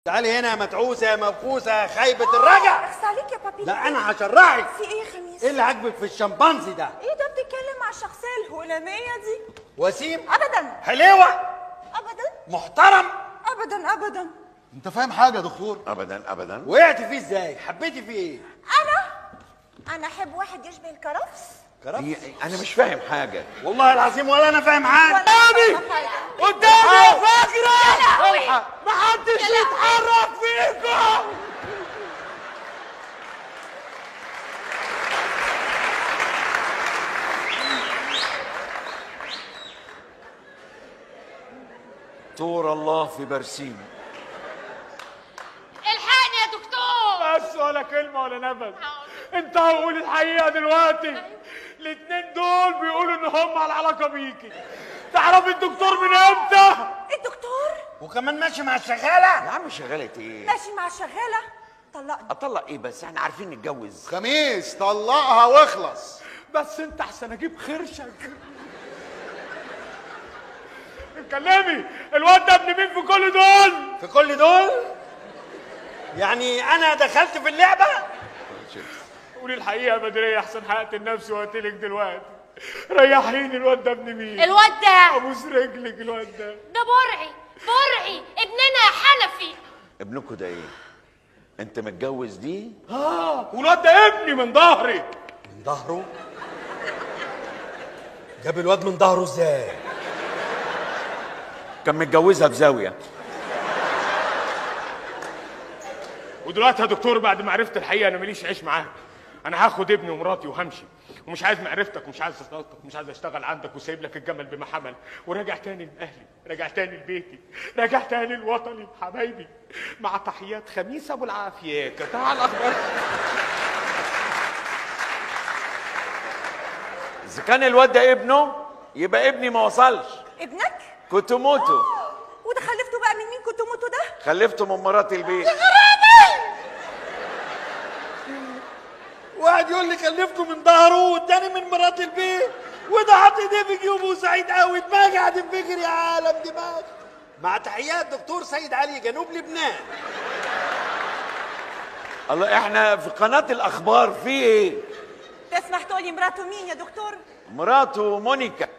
تعالي هنا يا متعوسه يا مبخوسه خايبه الرجع اخس عليك يا بابي لا انا هشرحك في ايه يا خميس ايه اللي عاجبك في الشمبانزي ده ايه ده بتتكلم مع الشخصيه الهلاميه دي وسيم ابدا حليوه ابدا محترم ابدا ابدا انت فاهم حاجه يا دكتور ابدا ابدا وقعت فيه ازاي حبيتي فيه ايه انا انا احب واحد يشبه الكرفس كرفس هي انا مش فاهم حاجه والله العظيم ولا انا فاهم حاجه ولا أنا حاجة. قدامي يا فجرة لهوي. محدش يتحرك فيكم طور الله في برسيم الحقني يا دكتور بس ولا كلمة ولا نفس انت هقول الحقيقة دلوقتي الاتنين دول بيقولوا ان هم على علاقة بيكي تعرف الدكتور من امتى؟ الدكتور وكمان ماشي مع الشغالة يا عم شغاله ايه ماشي مع الشغاله طلقني اطلق ايه بس احنا عارفين نتجوز خميس طلقها واخلص بس انت احسن اجيب خرشك اتكلمي الواد ده ابن مين في كل دول؟ في كل دول يعني انا دخلت في اللعبة قولي الحقيقة يا بدرية احسن هقتل نفسي وقتلك دلوقتي ريحيني الواد ده ابن مين؟ الواد ده ابوس رجلك الواد ده ده برعي برعي ابننا حنفي ابنكوا ده ايه انت متجوز دي اه والواد ده ابني من ظهري من ظهره جاب الواد من ظهره ازاي كان متجوزها في زاويه ودلوقتي يا دكتور بعد ما عرفت الحقيقه انا ماليش عيش معاك انا هاخد ابني ومراتي وهمشي ومش عايز معرفتك ومش عايز صداقتك ومش عايز اشتغل عندك وسايب لك الجمل بما حمل وراجع تاني لاهلي راجع تاني لبيتي راجع تاني لوطني حبايبي مع تحيات خميس ابو العافيه قطاع الاخبار اذا كان الواد ده ابنه يبقى ابني ما وصلش ابنك كنت موته وده خلفته بقى من مين كنت موتوا ده خلفته من مرات البيت واحد يقول لي خلفته من ظهره والتاني من مرات البيت وده حاطط ايديه في جيوبه سعيد قوي دماغي هتنفجر يا عالم دماغ مع تحيات دكتور سيد علي جنوب لبنان الله احنا في قناه الاخبار في ايه تسمح تقولي مراته مين يا دكتور مراته مونيكا